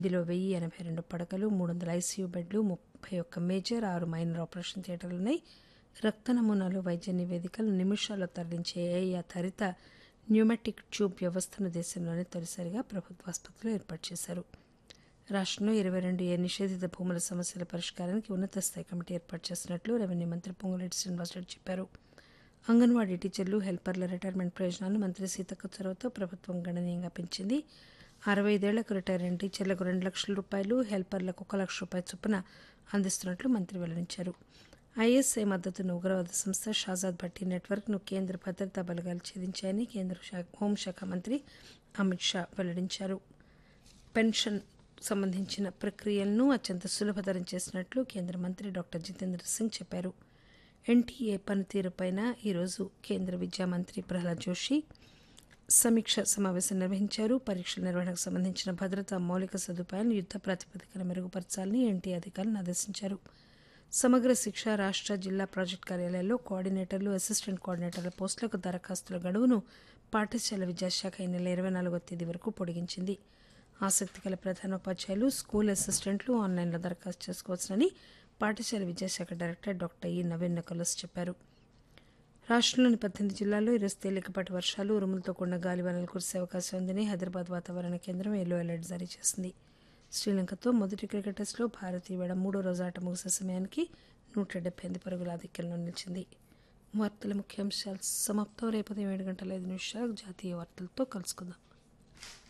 ఇందులో వెయ్యి ఎనభై రెండు పడకలు మూడు వందల ఐసీయూ బెడ్లు ముప్పై ఒక్క మేజర్ ఆరు మైనర్ ఆపరేషన్ థియేటర్లు ఉన్నాయి రక్త నమూనాలు వైద్య నివేదికలు నిమిషాల్లో తరలించే ఏఐ ఆధారిత న్యూమాటిక్ ట్యూబ్ వ్యవస్థను దేశంలోనే తొలిసారిగా ప్రభుత్వ ఆసుపత్రిలో ఏర్పాటు చేశారు రాష్ట్రంలో ఇరవై రెండు ఏ నిషేధిత భూముల సమస్యల పరిష్కారానికి ఉన్నత స్థాయి కమిటీ ఏర్పాటు చేసినట్లు రెవెన్యూ మంత్రి పొంగులేటి శ్రీనివాసరెడ్డి చెప్పారు అంగన్వాడీ టీచర్లు హెల్పర్ల రిటైర్మెంట్ ప్రయోజనాలను మంత్రి సీతక్క చొరవతో ప్రభుత్వం గణనీయంగా పెంచింది అరవై ఐదేళ్లకు రిటైర్ అయిన టీచర్లకు రెండు లక్షల రూపాయలు హెల్పర్లకు ఒక లక్ష రూపాయల చొప్పున అందిస్తున్నట్లు మంత్రి వెల్లడించారు ఐఎస్ఐ మద్దతున్న ఉగ్రవాద సంస్థ షాజాద్ భట్టి నెట్వర్క్ను కేంద్ర భద్రతా బలగాలు ఛేదించాయని కేంద్ర శా- హోంశాఖ మంత్రి అమిత్ షా వెల్లడించారు పెన్షన్ సంబంధించిన ప్రక్రియలను అత్యంత సులభతరం చేసినట్లు కేంద్ర మంత్రి డాక్టర్ జితేంద్ర సింగ్ చెప్పారు ఎన్టీఏ పనితీరుపైన ఈరోజు కేంద్ర విద్యా మంత్రి ప్రహ్లాద్ జోషి సమీక్ష సమావేశం నిర్వహించారు పరీక్షల నిర్వహణకు సంబంధించిన భద్రతా మౌలిక సదుపాయాలను యుద్ద ప్రాతిపదికన మెరుగుపరచాలని ఎన్టీ అధికారులను ఆదేశించారు సమగ్ర శిక్ష రాష్ట్ర జిల్లా ప్రాజెక్టు కార్యాలయాల్లో కోఆర్డినేటర్లు అసిస్టెంట్ కోఆర్డినేటర్ల పోస్టులకు దరఖాస్తుల గడువును పాఠశాల విద్యాశాఖ ఈ నెల ఇరవై నాలుగో తేదీ వరకు పొడిగించింది ఆసక్తి గల ప్రధానోపాధ్యాయులు స్కూల్ అసిస్టెంట్లు ఆన్లైన్లో దరఖాస్తు చేసుకోవచ్చునని పాఠశాల విద్యాశాఖ డైరెక్టర్ డాక్టర్ ఈ నవీన్ నకలస్ చెప్పారు రాష్ట్రంలోని పద్దెనిమిది జిల్లాల్లో ఈరోజు తేలికపాటి వర్షాలు ఉరుములతో కూడిన గాలివానలు కురిసే అవకాశం ఉందని హైదరాబాద్ వాతావరణ కేంద్రం ఎల్లో అలర్ట్ జారీ చేసింది శ్రీలంకతో మొదటి క్రికెట్ టెస్టులో భారత్ ఈవేళ మూడో రోజు ఆట ముగిసే సమయానికి నూట డెబ్బై ఎనిమిది పరుగుల ఆధిక్యంలో నిలిచింది వార్తల ముఖ్యాంశాలు సమాప్తం రేపు ఉదయం ఏడు గంటల ఐదు నిమిషాలకు జాతీయ వార్తలతో కలుసుకుందాం